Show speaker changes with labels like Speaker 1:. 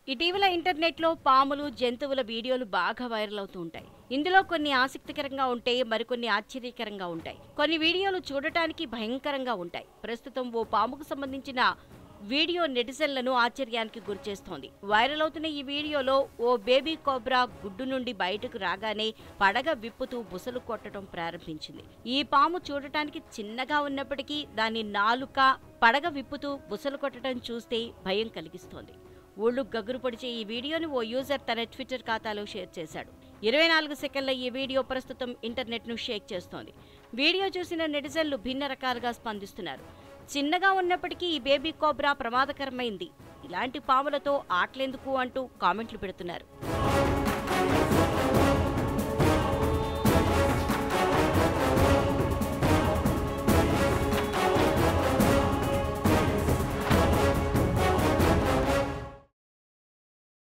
Speaker 1: ఇటీవల ఇంటర్నెట్లో పాములు జంతువుల వీడియోలు బాగా వైరల్ అవుతూ ఉంటాయి ఇందులో కొన్ని ఆసక్తికరంగా ఉంటే మరికొన్ని ఆశ్చర్యకరంగా ఉంటాయి కొన్ని వీడియోలు చూడటానికి భయంకరంగా ఉంటాయి ప్రస్తుతం ఓ పాముకు సంబంధించిన వీడియో నెటిజన్లను ఆశ్చర్యానికి గురిచేస్తోంది వైరల్ అవుతున్న ఈ వీడియోలో ఓ బేబీ కోబ్రా గుడ్డు నుండి బయటకు రాగానే పడగ విప్పుతూ బుసలు కొట్టడం ప్రారంభించింది ఈ పాము చూడటానికి చిన్నగా ఉన్నప్పటికీ దాని నాలుక పడగ విప్పుతూ బుసలు కొట్టడం చూస్తే భయం కలిగిస్తోంది ఊళ్ళు గగురు పొడిచే ఈ వీడియోని ఓ యూజర్ తన ట్విట్టర్ ఖాతాలో షేర్ చేశాడు ఇరవై నాలుగు సెకండ్ల ఈ వీడియో ప్రస్తుతం ఇంటర్నెట్ను షేక్ చేస్తోంది వీడియో చూసిన నెటిజన్లు భిన్న రకాలుగా స్పందిస్తున్నారు చిన్నగా ఉన్నప్పటికీ ఈ బేబీ కోబ్రా ప్రమాదకరమైంది ఇలాంటి పాములతో ఆటలెందుకు అంటూ కామెంట్లు పెడుతున్నారు